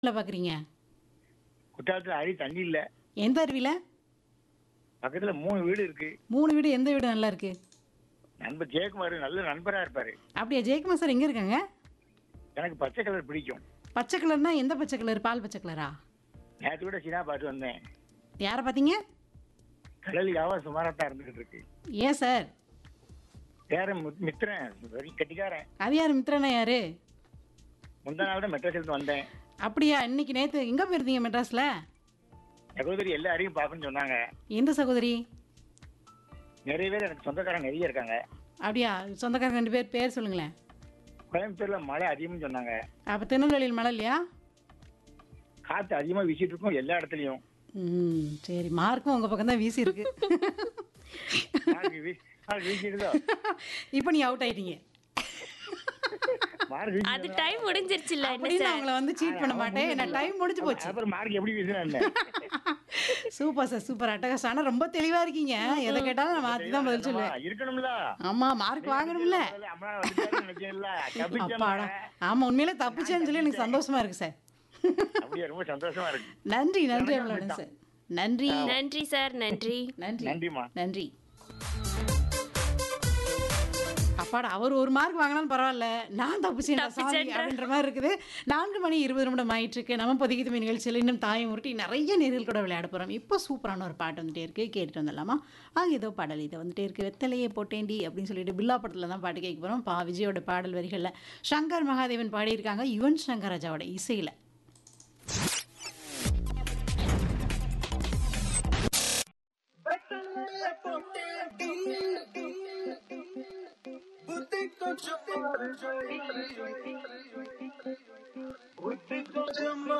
வேலை பார்க்குறீங்க குற்றாலத்துல அடி தண்ணி இல்ல எந்த அருவியில் பக்கத்துல மூணு வீடு இருக்கு மூணு வீடு எந்த வீடு நல்லா இருக்கு நண்பர் ஜெயக்குமார் நல்ல நண்பரா இருப்பாரு அப்படியா ஜெயக்குமார் சார் எங்கே இருக்காங்க எனக்கு பச்சை கலர் பிடிக்கும் பச்சை கலர்னா எந்த பச்சை கலர் பால் பச்சை கலரா நேற்று கூட சினா பார்த்து வந்தேன் யாரை பார்த்தீங்க கடல் யாவும் சுமாரா தான் இருந்துகிட்டு இருக்கு ஏன் சார் வேற மு- மித்திரன் வெரி கட்டிக்காரன் அது யார் மித்ரனா யாரு முந்தா நாள் தான் மெட்ராஸ்ல இருந்து வந்தேன் அப்படியா இன்னைக்கு நேற்று எங்கே போயிருந்தீங்க மெட்ராஸில் சகோதரி எல்லாரையும் பார்க்கணும்னு சொன்னாங்க எந்த சகோதரி நிறைய பேர் எனக்கு சொந்தக்காரங்க நிறைய இருக்காங்க அப்படியா சொந்தக்காரங்க ரெண்டு பேர் பேர் சொல்லுங்களேன் கோயம்புத்தூர்ல மழை அதிகம்னு சொன்னாங்க அப்போ திருநெல்வேலியில் மழை இல்லையா காத்து அதிகமா வீசிட்டு இருக்கும் எல்லா இடத்துலயும் ம் சரி மார்க்கும் உங்கள் பக்கம் தான் வீசி இருக்கு மார்க் வீ- மார்க் வீசிடுதோ இப்போ நீ அவுட் ஆயிட்டீங்க மார்க் வீசி அது டைம் முடிஞ்சிருச்சுல்ல என்ன அப்படின்னு நான் உங்களை வந்து சீட் பண்ண மாட்டேன் நான் டைம் முடிஞ்சு போச்சு அப்புறம் மார்க் எப்படி வீசினா சூப்பர் சார் சூப்பர் அட்டகாசம் ஆனா ரொம்ப தெளிவா இருக்கீங்க எதை கேட்டாலும் நான் மாத்தி தான் பதில் சொல்லுவேன் இருக்கணும்ல ஆமா மார்க் வாங்கணும்ல அம்மா வந்துட்டாருன்னு நினைச்சேன்ல. தப்பிச்சேன் அப்பாடா ஆமா உண்மையிலே தப்பிச்சேன்னு சொல்லி எனக்கு சந்தோஷமா இருக்கு சார் அப்படியே ரொம்ப சந்தோஷமா இருக்கு நன்றி நன்றி அவ்வளோ சார் நன்றி நன்றி சார் நன்றி நன்றி நன்றிம்மா நன்றி அப்பாடா அவர் ஒரு மார்க் வாங்கினாலும் பரவாயில்ல நான் தப்பிச்சேன் சாமி தப்பிச்சேன்ற. அப்படின்ற மாதிரி இருக்குது நான்கு மணி இருபது நிமிடம் ஆயிட்டு இருக்கு நம்ம பொதிக்கு தம்பி நிகழ்ச்சியில் இன்னும் தாயை உருட்டி நிறைய நேரில் கூட விளையாட போகிறோம் இப்போ சூப்பரான ஒரு பாட்டு வந்துட்டே இருக்கு கேட்டுட்டு வந்துடலாமா ஆ ஏதோ பாடல் இது வந்துட்டே இருக்கு வெத்தலையே போட்டேண்டி அப்படின்னு சொல்லிட்டு பில்லா படத்தில் தான் பாட்டு கேட்க போகிறோம் பா விஜயோட பாடல் வரிகளில் சங்கர் மகாதேவன் பாடியிருக்காங்க யுவன் சங்கர் ராஜாவோட இசையில் बुद्धि को छुपा